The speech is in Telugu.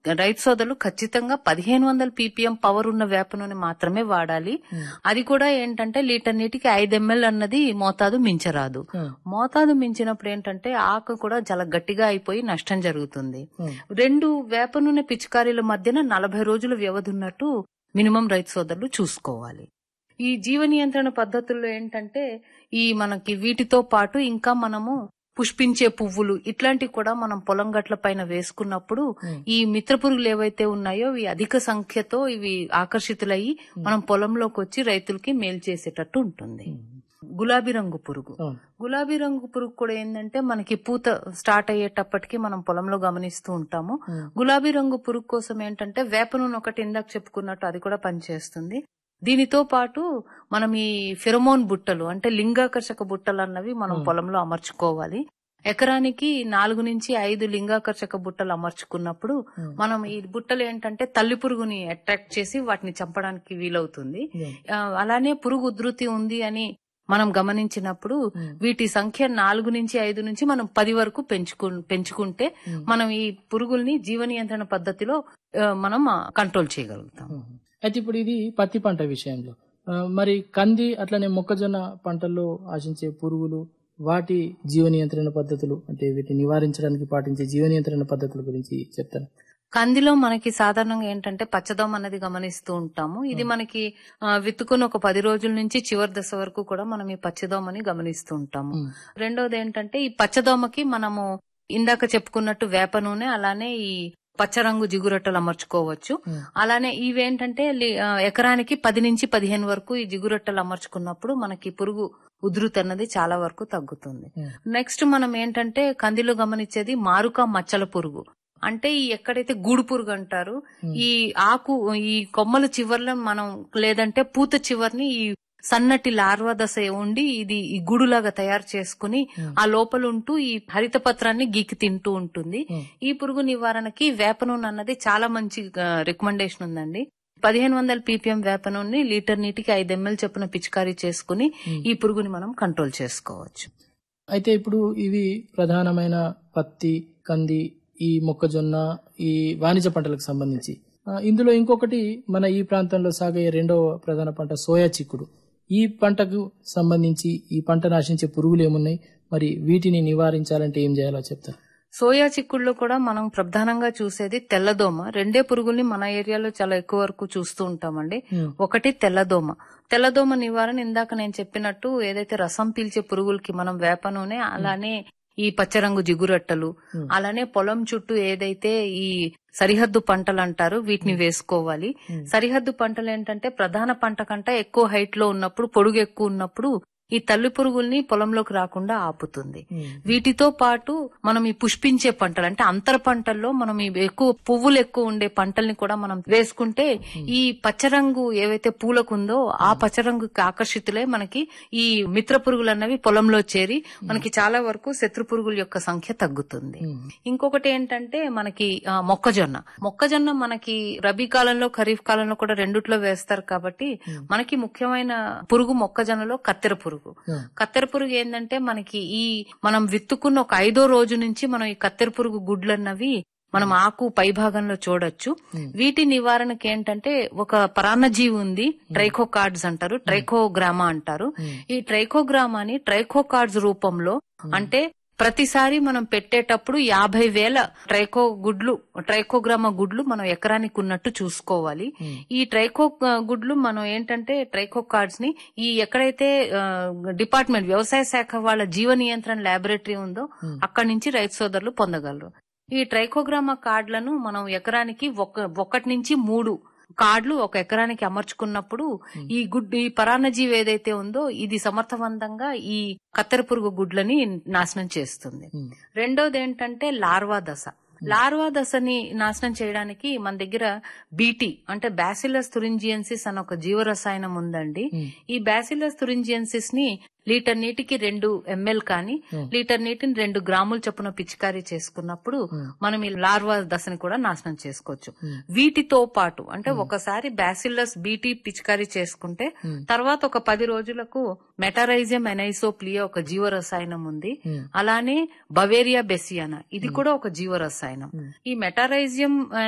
రైతు సోదరులు ఖచ్చితంగా పదిహేను వందల పీపీఎం పవర్ ఉన్న వేప నూనె మాత్రమే వాడాలి అది కూడా ఏంటంటే లీటర్ నీటికి ఐదు ఎంఎల్ అన్నది మోతాదు మించరాదు మోతాదు మించినప్పుడు ఏంటంటే ఆకు కూడా చాలా గట్టిగా అయిపోయి నష్టం జరుగుతుంది రెండు వేప నూనె పిచికారీల మధ్యన నలభై రోజుల వ్యవధి ఉన్నట్టు మినిమం రైతు సోదరులు చూసుకోవాలి ఈ జీవ నియంత్రణ పద్ధతుల్లో ఏంటంటే ఈ మనకి వీటితో పాటు ఇంకా మనము పుష్పించే పువ్వులు ఇట్లాంటివి కూడా మనం పొలం గట్ల పైన వేసుకున్నప్పుడు ఈ మిత్ర పురుగులు ఏవైతే ఉన్నాయో ఇవి అధిక సంఖ్యతో ఇవి ఆకర్షితులయ్యి మనం పొలంలోకి వచ్చి రైతులకి మేలు చేసేటట్టు ఉంటుంది గులాబీ రంగు పురుగు గులాబీ రంగు పురుగు కూడా ఏంటంటే మనకి పూత స్టార్ట్ అయ్యేటప్పటికి మనం పొలంలో గమనిస్తూ ఉంటాము గులాబీ రంగు పురుగు కోసం ఏంటంటే వేప నూనె ఒకటి ఇందాక చెప్పుకున్నట్టు అది కూడా పనిచేస్తుంది దీనితో పాటు మనం ఈ ఫెరమోన్ బుట్టలు అంటే లింగాకర్షక బుట్టలు అన్నవి మనం పొలంలో అమర్చుకోవాలి ఎకరానికి నాలుగు నుంచి ఐదు లింగాకర్షక బుట్టలు అమర్చుకున్నప్పుడు మనం ఈ బుట్టలు ఏంటంటే తల్లి పురుగుని అట్రాక్ట్ చేసి వాటిని చంపడానికి వీలవుతుంది ఆ, అలానే పురుగు ఉధృతి ఉంది అని మనం గమనించినప్పుడు వీటి సంఖ్య నాలుగు నుంచి ఐదు నుంచి మనం పది వరకు పెంచుకు పెంచుకుంటే మనం ఈ పురుగుల్ని జీవ నియంత్రణ పద్ధతిలో ఆ, మనం కంట్రోల్ చేయగలుగుతాం అయితే ఇప్పుడు ఇది పత్తి పంట విషయంలో ఆ, మరి కంది అట్లనే మొక్కజొన్న పంటల్లో ఆశించే పురుగులు వాటి జీవ నియంత్రణ పద్ధతులు అంటే వీటిని నివారించడానికి పాటించే జీవ నియంత్రణ పద్ధతుల గురించి చెప్తాను కందిలో మనకి సాధారణంగా ఏంటంటే పచ్చదోమ అనేది గమనిస్తూ ఉంటాము ఇది మనకి ఆ, విత్తుకుని ఒక పది రోజుల నుంచి చివరి దశ వరకు కూడా మనం ఈ పచ్చదోమని గమనిస్తూ ఉంటాము రెండోది ఏంటంటే ఈ పచ్చదోమకి మనము ఇందాక చెప్పుకున్నట్టు వేప నూనె అలానే ఈ పచ్చరంగు జిగురొట్టలు అమర్చుకోవచ్చు అలానే ఇవేంటంటే లి- ఆ, ఎకరానికి పది నుంచి పదిహేను వరకు ఈ జిగురొట్టలు అమర్చుకున్నప్పుడు మనకి పురుగు ఉధృతి అన్నది చాలా వరకు తగ్గుతుంది నెక్స్ట్ మనం ఏంటంటే కందిలో గమనించేది మారుక మచ్చల పురుగు అంటే ఈ ఎక్కడైతే గూడు పురుగు అంటారు ఈ ఆకు ఈ కొమ్మల చివర్లో మనం లేదంటే పూత చివర్ని ఈ సన్నటి లార్వా దశ ఉండి ఇది ఈ గూడులాగా తయారు చేసుకుని ఆ లోపల ఉంటూ ఈ హరిత పత్రాన్ని గీకి తింటూ ఉంటుంది ఈ పురుగు నివారణకి వేప నూనె అన్నది చాలా మంచి రికమెండేషన్ ఉందండి పదిహేను వందల పీపీఎం వేప నూనె లీటర్ నీటికి ఐదు ఎంఎల్ చొప్పున పిచికారీ చేసుకుని ఈ పురుగుని మనం కంట్రోల్ చేసుకోవచ్చు అయితే ఇప్పుడు ఇవి ప్రధానమైన పత్తి కంది ఈ మొక్కజొన్న ఈ వాణిజ్య పంటలకు సంబంధించి ఆ, ఇందులో ఇంకొకటి మన ఈ ప్రాంతంలో సాగే రెండవ ప్రధాన పంట సోయా చిక్కుడు ఈ పంటకు సంబంధించి ఈ పంట నాశించే పురుగులు ఏమున్నాయి మరి వీటిని నివారించాలంటే ఏం చేయాలో చెప్తారు సోయా చిక్కుళ్ళు కూడా మనం ప్రధానంగా చూసేది తెల్లదోమ రెండే పురుగుల్ని మన ఏరియాలో చాలా ఎక్కువ వరకు చూస్తూ ఉంటామండి ఒకటి తెల్లదోమ తెల్లదోమ నివారణ ఇందాక నేను చెప్పినట్టు ఏదైతే రసం పీల్చే పురుగులకి మనం వేప నూనె అలానే ఈ పచ్చరంగు జిగురట్టలు అలానే పొలం చుట్టూ ఏదైతే ఈ సరిహద్దు పంటలు అంటారు వీటిని వేసుకోవాలి సరిహద్దు పంటలు ఏంటంటే ప్రధాన పంట కంటే ఎక్కువ హైట్ లో ఉన్నప్పుడు పొడుగు ఎక్కువ ఉన్నప్పుడు ఈ తల్లి పురుగుల్ని పొలంలోకి రాకుండా ఆపుతుంది వీటితో పాటు మనం ఈ పుష్పించే పంటలు అంటే అంతర పంటల్లో మనం ఈ ఎక్కువ పువ్వులు ఎక్కువ ఉండే పంటల్ని కూడా మనం వేసుకుంటే ఈ పచ్చరంగు ఏవైతే పూలకుందో ఆ పచ్చరంగుకి ఆకర్షితులై మనకి ఈ మిత్ర పురుగులు అన్నవి పొలంలో చేరి మనకి చాలా వరకు శత్రు పురుగుల యొక్క సంఖ్య తగ్గుతుంది ఇంకొకటి ఏంటంటే మనకి ఆ, మొక్కజొన్న మొక్కజొన్న మనకి రబీ కాలంలో ఖరీఫ్ కాలంలో కూడా రెండిట్లో వేస్తారు కాబట్టి మనకి ముఖ్యమైన పురుగు మొక్కజొన్నలో కత్తెర పురుగు కత్తెర పురుగు ఏంటంటే మనకి ఈ మనం విత్తుకున్న ఒక ఐదో రోజు నుంచి మనం ఈ కత్తెర పురుగు గుడ్లు అన్నవి మనం ఆకు పైభాగంలో చూడొచ్చు వీటి నివారణకి ఏంటంటే ఒక పరాన్నజీవి ఉంది ట్రైకోకార్డ్స్ అంటారు ట్రైకోగ్రామా అంటారు ఈ ట్రైకోగ్రామాని ట్రైకోకార్డ్స్ రూపంలో అంటే ప్రతిసారి మనం పెట్టేటప్పుడు యాభై వేల ట్రైకో గుడ్లు ట్రైకోగ్రామా గుడ్లు మనం ఎకరానికి ఉన్నట్టు చూసుకోవాలి ఈ ట్రైకో ఆ, గుడ్లు మనం ఏంటంటే ట్రైకో కార్డ్స్ ని ఈ ఎక్కడైతే ఆ, డిపార్ట్మెంట్ వ్యవసాయ శాఖ వాళ్ళ జీవ నియంత్రణ ల్యాబొరేటరీ ఉందో అక్కడి నుంచి రైతు సోదరులు పొందగలరు ఈ ట్రైకోగ్రామా కార్డులను మనం ఎకరానికి ఒక ఒకటి నుంచి మూడు కార్డులు ఒక ఎకరానికి అమర్చుకున్నప్పుడు ఈ గుడ్ ఈ పరాన్నజీవి ఏదైతే ఉందో ఇది సమర్థవంతంగా ఈ కత్తెర పురుగు గుడ్లని నాశనం చేస్తుంది రెండోది ఏంటంటే లార్వా దశ లార్వా దశని నాశనం చేయడానికి మన దగ్గర బీటీ అంటే బ్యాసిలస్ తురింజియన్సిస్ అనే ఒక జీవరసాయనం ఉందండి ఈ బ్యాసిలస్ తురింజియన్సిస్ ని లీటర్ నీటికి రెండు ఎంఎల్ కానీ లీటర్ నీటిని రెండు గ్రాముల చొప్పున పిచికారీ చేసుకున్నప్పుడు మనం ఈ లార్వా దశని కూడా నాశనం చేసుకోవచ్చు వీటితో పాటు అంటే ఒకసారి బ్యాసిల్లస్ బీటీ పిచికారీ చేసుకుంటే తర్వాత ఒక పది రోజులకు మెటారైజియం ఎనైసోప్లియా ఒక జీవరసాయనం ఉంది అలానే బవేరియా బెసియానా ఇది కూడా ఒక జీవరసాయనం ఈ మెటారైజియం